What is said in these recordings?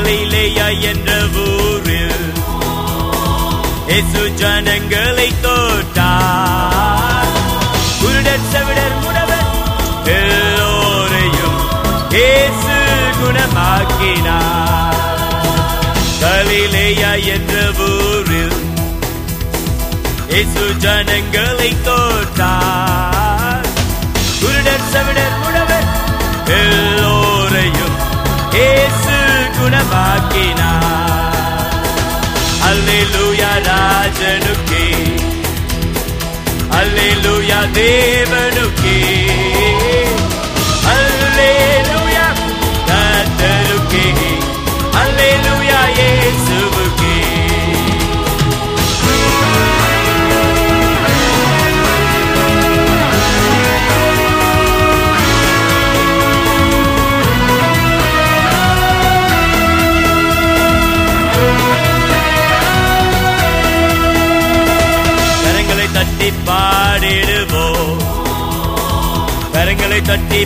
கலிலேயா என்ற ஊரில் இயேசு ஜனங்களை தோட்டார் குருடர் செவிடர் முடவர் எல்லோரையும் இயேசு குணமாக்கினார் கலிலேயா என்ற ஊரில் இயேசு ஜனங்களை தோட்டார் குருடர் செவிடர் முடவர் எல்லோரையும் இயேசு குணமாக்கினார் அல்லேலூயா ராஜனுக்கே அல்லேலூயா தேவனுக்கே அல்லேலூயா கர்த்தருக்கே அல்லேலூயா இயேசுவுக்கே கரங்களை தட்டி பாடிடுவோம் கரங்களை தட்டி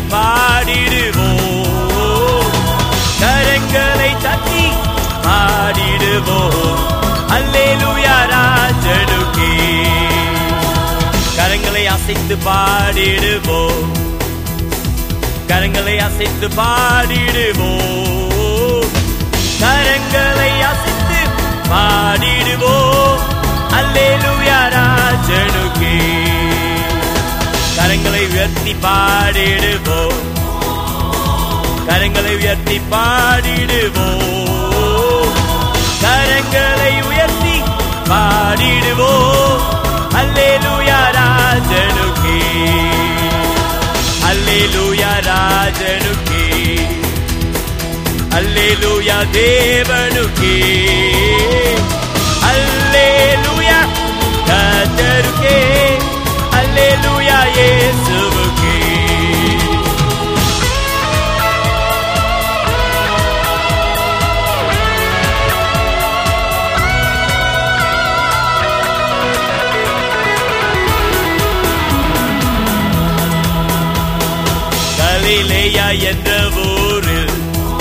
பாடிடுவோம் கரங்களை தட்டி பாடிடுவோம் அல்லேலூயா ராஜனுக்கே கரங்களை அசைத்து பாடிடுவோம் கரங்களை அசைத்து பாடிடுவோம் கரங்களை அசைத்து பாடிடுவோம் அல்லேலூயா ராஜனுக்கே கரங்களை உயர்த்தி பாடிடுவோம் கரங்களை உயர்த்தி பாடிடுவோம் கரங்களை உயர்த்தி பாடிடுவோம் அல்லேலூயா ராஜனுக்கே அல்லேலூயா ராஜனுக்கே அல்லேலூயா தேவனுக்கே அல்லேலூயா கர்த்தருக்கே அல்லேலூயா இயேசுவுக்கே கலிலேயா என்ற ஊரில்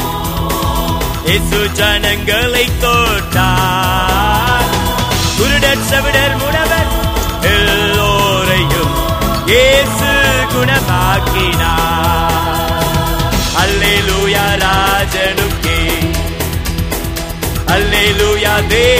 இயேசு ஜனங்களை தோட்டார் குருடர் செவிடர் முடவர் எல்லோரையும் இயேசு குணமாக்கினார் அல்லேலூயா ராஜனுக்கே அல்லேலூயா தேவனுக்கே